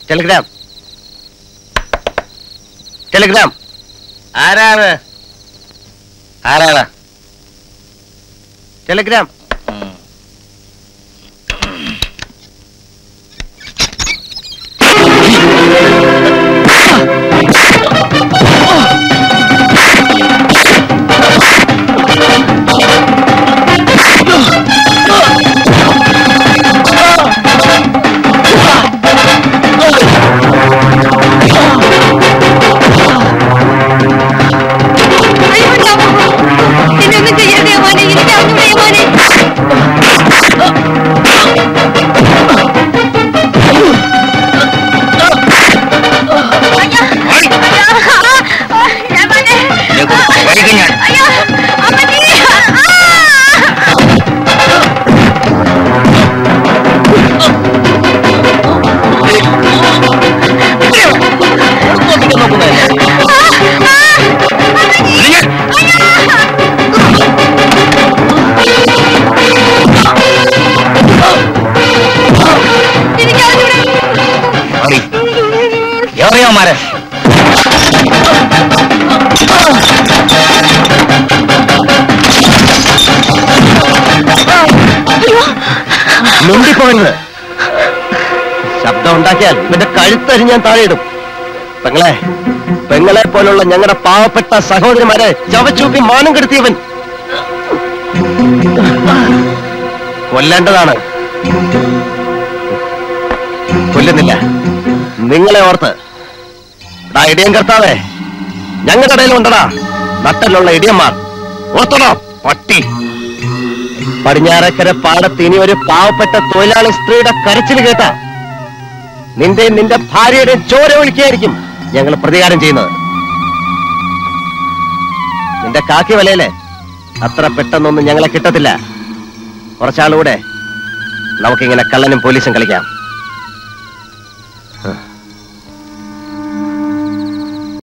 Telegram Telegram ആരാണ് ആരാണ് Telegram അയ്യോ രാമു എന്നൊന്നും ചെയ്യരുതേ മോനെ എനിക്ക് അറിഞ്ഞൂടെ മോനെ അയ്യോ, അയ്യോ, ആ, രാമനെ. അയ്യോ, അമ്മച്ചി. ആ. എനിക്ക് അറിഞ്ഞൂടെ എവിടെയോമാരെ മുണ്ടിപ്പോകരുത് ശബ്ദം ഉണ്ടാക്കിയാൽ ഇവന്റെ കഴുത്തരിഞ്ഞ് ഞാൻ താഴെയിടും പെങ്ങളെ പെങ്ങളെ പോലുള്ള ഞങ്ങളുടെ പാവപ്പെട്ട സഹോദരിമാരെ ചവച്ചൂപ്പി മാനം കെടുത്തിയവൻ കൊല്ലേണ്ടതാണ് കൊല്ലുന്നില്ല നിങ്ങളെ ഓർത്ത് എടാ ഇടിയൻ കർത്താവേ ഞങ്ങളുടെ ഇടയിൽ ഉണ്ടടാ നട്ടലുള്ള ഇടിയന്മാർ ഓർത്തണോ പട്ടി പടിഞ്ഞാറക്കര പാടത്ത് ഇനി ഒരു പാവപ്പെട്ട തൊഴിലാളി സ്ത്രീയുടെ കരച്ചിൽ കേട്ട നിന്റെ നിന്റെ ഭാര്യയുടെ ചോര ഒഴിക്കുകയായിരിക്കും ഞങ്ങൾ പ്രതികാരം ചെയ്യുന്നത് നിന്റെ കാക്കി വലയിലെ അത്ര പെട്ടെന്നൊന്നും ഞങ്ങളെ കിട്ടത്തില്ല കുറച്ചാളുകൂടെ നമുക്കിങ്ങനെ കള്ളനും പോലീസും കളിക്കാം